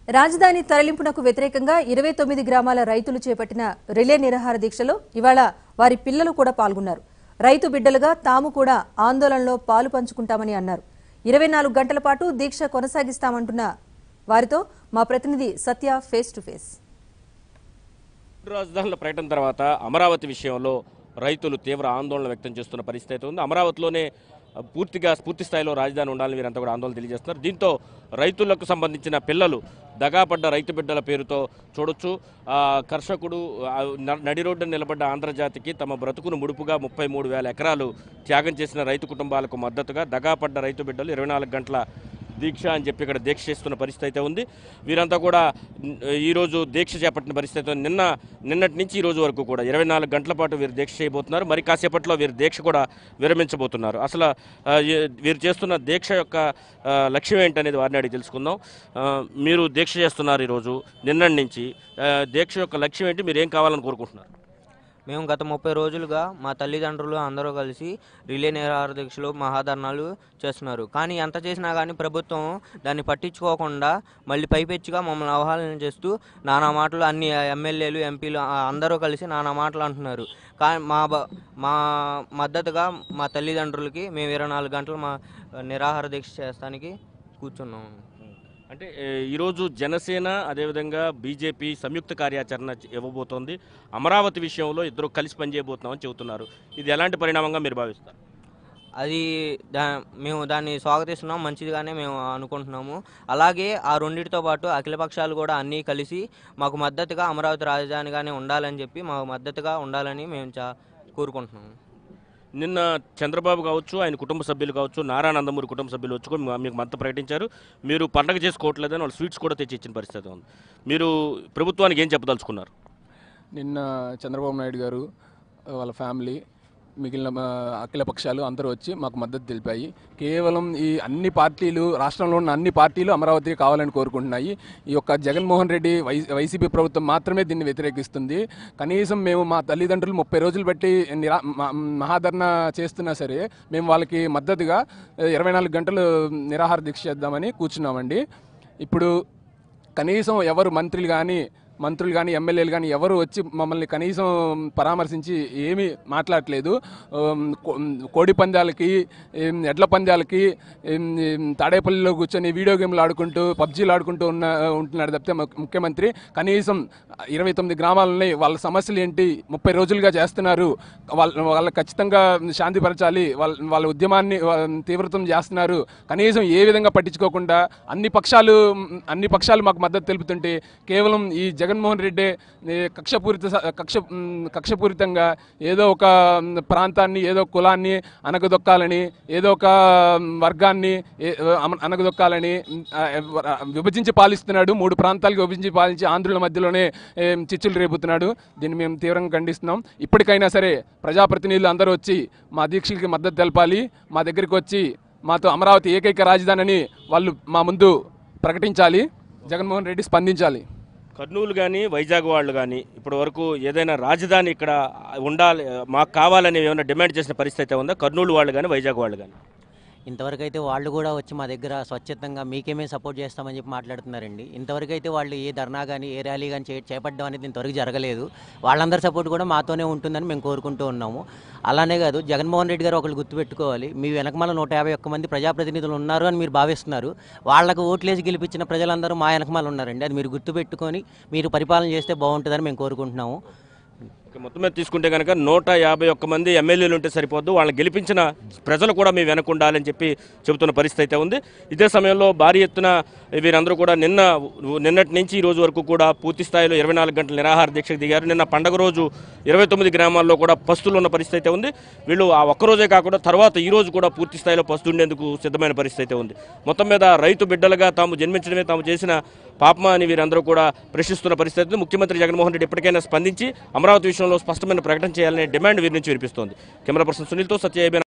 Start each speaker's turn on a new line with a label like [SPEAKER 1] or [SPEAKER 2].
[SPEAKER 1] రాజధాని తరలింపునకు వ్యతిరేకంగా ఇరవై తొమ్మిది గ్రామాల రైతులు చేపట్టిన రిలే నిరాహార దీక్షలో ఇవాళ వారి పిల్లలు కూడా పాల్గొన్నారు రైతు బిడ్డలుగా తాము కూడా ఆందోళనలో పాలు పంచుకుంటామని అన్నారు ఇరవై నాలుగు గంటల పాటు దీక్ష కొనసాగిస్తామంటున్న వారితో మా ప్రతినిధి సత్య ఫేస్ టు ఫేస్
[SPEAKER 2] మూడు రాజధానుల ప్రకటన తర్వాత అమరావతి విషయంలో రైతులు తీవ్ర ఆందోళన వ్యక్తం చేస్తున్న పరిస్థితి అయితే ఉంది అమరావతిలోనే ఆ, పూర్తిగా పూర్తి స్థాయిలో రాజధాని ఉండాలని వీరంతా కూడా ఆందోళన తెలియజేస్తున్నారు దీంతో రైతులకు సంబంధించిన పిల్లలు దగాపడ్డ రైతు బిడ్డల పేరుతో చూడొచ్చు ఆ, కర్షకుడు ఆ, న- నడి రోడ్డున నిలబడ్డ ఆంధ్రజాతికి తమ బ్రతుకును ముడుపుగా ముప్పై మూడు వేల ఎకరాలు త్యాగం చేసిన రైతు కుటుంబాలకు మద్దతుగా దగాపడ్డ రైతు బిడ్డలు ఇరవై నాలుగు గంటల దీక్ష అని చెప్పి ఇక్కడ దీక్ష చేస్తున్న పరిస్థితి అయితే ఉంది వీరంతా కూడా న్- ఈరోజు దీక్ష చేపట్టిన పరిస్థితి అయితే ఉంది. నిన్న నిన్నటి నుంచి ఈ రోజు వరకు కూడా ఇరవై నాలుగు గంటల పాటు వీరు దీక్ష చేయబోతున్నారు మరి కాసేపట్లో వీరు దీక్ష కూడా విరమించబోతున్నారు అసలు ఆ, ఏ- వీరు చేస్తున్న దీక్ష యొక్క ఆ, లక్ష్యం ఏంటనేది వారిని అడిగి తెలుసుకుందాం ఆ, మీరు దీక్ష చేస్తున్నారు ఈరోజు నిన్నటి నుంచి ఆ, దీక్ష యొక్క లక్ష్యం ఏంటి మీరు ఏం కావాలని కోరుకుంటున్నారు
[SPEAKER 3] మేము గత ముప్పై రోజులుగా మా తల్లిదండ్రులు అందరూ కలిసి రిలే నిరాహార దీక్షలు మహాధర్నాలు చేస్తున్నారు కానీ ఎంత చేసినా కానీ ప్రభుత్వం దాన్ని పట్టించుకోకుండా మళ్ళీ పైపెచ్చిగా మమ్మల్ని అవహేళన చేస్తూ నానా మాటలు అన్ని ఎమ్మెల్యేలు ఎంపీలు ఆ, అందరూ కలిసి నానా మాటలు అంటున్నారు కానీ మా బ- మా మద్దతుగా మా తల్లిదండ్రులకి మేము ఇరవై నాలుగు గంటలు మా నిరాహార దీక్ష చేస్తానికి కూర్చున్నాము
[SPEAKER 2] అంటే ఏ, ఈరోజు జనసేన అదేవిధంగా బీజేపీ సంయుక్త కార్యాచరణ చ- ఇవ్వబోతోంది అమరావతి విషయంలో ఇద్దరు కలిసి పనిచేయబోతున్నామని చెబుతున్నారు ఇది ఎలాంటి పరిణామంగా మీరు భావిస్తారు
[SPEAKER 3] అది దా మేము దాన్ని స్వాగతిస్తున్నాం మంచిదిగానే మేము అనుకుంటున్నాము అలాగే ఆ రెండింటితో పాటు అఖిలపక్షాలు కూడా అన్నీ కలిసి మాకు మద్దతుగా అమరావతి రాజధానిగానే ఉండాలని చెప్పి మాకు మద్దతుగా ఉండాలని మేము చా కోరుకుంటున్నాము
[SPEAKER 2] నిన్న చంద్రబాబు కావచ్చు ఆయన కుటుంబ సభ్యులు కావచ్చు నారా నందమూరి కుటుంబ సభ్యులు వచ్చి కూడా మీ- మీకు మద్దతు ప్రకటించారు మీరు పండగ చేసుకోవట్లేదని వాళ్ళు స్వీట్స్ కూడా తెచ్చి ఇచ్చిన పరిస్థితి ఉంది మీరు ప్రభుత్వానికి ఏం చెప్పదలుచుకున్నారు
[SPEAKER 4] నిన్న చంద్రబాబు నాయుడు గారు వాళ్ళ ఫ్యామిలీ మిగిలిన ఆ, అఖిల పక్షాలు అందరూ వచ్చి మాకు మద్దతు తెలిపాయి కేవలం ఈ అన్ని పార్టీలు రాష్ట్రంలో ఉన్న అన్ని పార్టీలు అమరావతి కావాలని కోరుకుంటున్నాయి ఈ యొక్క జగన్మోహన్ రెడ్డి వై వైసీపీ ప్రభుత్వం మాత్రమే దీన్ని వ్యతిరేకిస్తుంది కనీసం మేము మా తల్లిదండ్రులు ముప్పై రోజులు బట్టి నిరా మ- మహాధరణ చేస్తున్నా సరే మేము వాళ్ళకి మద్దతుగా ఇరవై నాలుగు గంటలు నిరాహార దీక్ష చేద్దామని కూర్చున్నామండి ఇప్పుడు కనీసం ఎవరు మంత్రులు కానీ మంత్రులు కానీ ఎమ్మెల్యేలు కానీ ఎవరు వచ్చి మమ్మల్ని కనీసం పరామర్శించి ఏమీ మాట్లాడట్లేదు ఉమ్, కో- కోడి పందాలకి ఏం, ఎడ్ల పందాలకి ఏం, ఏం, తాడేపల్లిలో కూర్చొని వీడియో గేమ్లు ఆడుకుంటూ పబ్జీలు ఆడుకుంటూ ఉన్న ఉంటున్నాడు తప్పితే ము- ముఖ్యమంత్రి కనీసం ఇరవై తొమ్మిది గ్రామాలని వాళ్ళ సమస్యలు ఏంటి ముప్పై రోజులుగా చేస్తున్నారు వాళ్ళ వాళ్ళ ఖచ్చితంగా శాంతిపరచాలి వాళ్ళ వాళ్ళ ఉద్యమాన్ని వా- తీవ్రతం చేస్తున్నారు కనీసం ఏ విధంగా పట్టించుకోకుండా అన్ని పక్షాలు అన్ని పక్షాలు మాకు మద్దతు తెలుపుతుంటే కేవలం ఈ జగన్మోహన్ రెడ్డి ఈ కక్షపూరిత స- కక్ష మ్, కక్షపూరితంగా ఏదో ఒక మ్, ప్రాంతాన్ని ఏదో కులాన్ని అనగదొక్కాలని ఏదో ఒక మ్, వర్గాన్ని ఏ- అమ- అనగదొక్కాలని మ్, ఆ, ఆ, విభజించి పాలిస్తున్నాడు మూడు ప్రాంతాలకు విభజించి పాలించి ఆంధ్రుల మధ్యలోనే ఏం, చిచ్చులు రేపుతున్నాడు దీన్ని మేము తీవ్రంగా ఖండిస్తున్నాం ఇప్పటికైనా సరే ప్రజాప్రతినిధులు అందరూ వచ్చి మా దీక్షలకి మద్దతు తెలపాలి మా దగ్గరికి వచ్చి మాతో అమరావతి ఏకైక రాజధాని అని వాళ్ళు మా ముందు ప్రకటించాలి జగన్మోహన్ రెడ్డి స్పందించాలి
[SPEAKER 2] కర్నూలు కానీ వైజాగ్ వాళ్ళు కానీ ఇప్పటి వరకు ఏదైనా రాజధాని ఇక్కడ ఉండాలి మాకు కావాలని ఏమైనా డిమాండ్ చేసిన పరిస్థితి అయితే ఉందా కర్నూలు వాళ్ళు కానీ వైజాగ్ వాళ్ళు కానీ
[SPEAKER 5] ఇంతవరకు అయితే వాళ్ళు కూడా వచ్చి మా దగ్గర స్వచ్ఛతంగా మీకేమే సపోర్ట్ చేస్తామని చెప్పి మాట్లాడుతున్నారండి ఇంతవరకు అయితే వాళ్ళు ఏ ధర్నా కానీ ఏ ర్యాలీ కానీ చే చేపట్టడం అనేది ఇంతవరకు జరగలేదు వాళ్ళందరి సపోర్ట్ కూడా మాతోనే ఉంటుందని మేము కోరుకుంటూ ఉన్నాము అలానే కాదు జగన్మోహన్ రెడ్డి గారు ఒకళ్ళు గుర్తుపెట్టుకోవాలి మీ వెనకమాల నూట యాభై ఒక్క మంది ప్రజాప్రతినిధులు ఉన్నారు అని మీరు భావిస్తున్నారు వాళ్ళకు ఓట్లేసి గెలిపించిన ప్రజలందరూ మా వెనకమాల ఉన్నారండి అది మీరు గుర్తుపెట్టుకొని మీరు పరిపాలన చేస్తే బాగుంటుందని మేము కోరుకుంటున్నాము
[SPEAKER 2] ఇక మొత్తం మీద తీసుకుంటే కనుక నూట యాభై ఒక్క మంది ఎమ్మెల్యేలు ఉంటే సరిపోద్దు వాళ్ళని గెలిపించిన ప్రజలు కూడా మీ వెనక ఉండాలని చెప్పి చెబుతున్న పరిస్థితి అయితే ఉంది ఇదే సమయంలో భారీ ఎత్తున వీరందరూ కూడా నిన్న నిన్నటి నుంచి ఈ రోజు వరకు కూడా పూర్తి స్థాయిలో ఇరవై నాలుగు గంటల నిరాహార దీక్షకు దిగారు నిన్న పండగ రోజు ఇరవై తొమ్మిది గ్రామాల్లో కూడా పస్తులు ఉన్న పరిస్థితి అయితే ఉంది వీళ్ళు ఆ ఒక్క రోజే కాకుండా తర్వాత ఈ రోజు కూడా పూర్తి స్థాయిలో పస్తు ఉండేందుకు సిద్ధమైన పరిస్థితి అయితే ఉంది మొత్తం మీద రైతు బిడ్డలుగా తాము జన్మించడమే తాము చేసిన పాపమా అని వీరందరూ కూడా ప్రశ్నిస్తున్న పరిస్థితి ఉంది. ముఖ్యమంత్రి జగన్మోహన్ రెడ్డి ఎప్పటికైనా స్పందించి అమరావతి విషయంలో స్పష్టమైన ప్రకటన చేయాలనే డిమాండ్ వీరి నుంచి వినిపిస్తోంది కెమెరా పర్సన్ సునీల్తో సత్య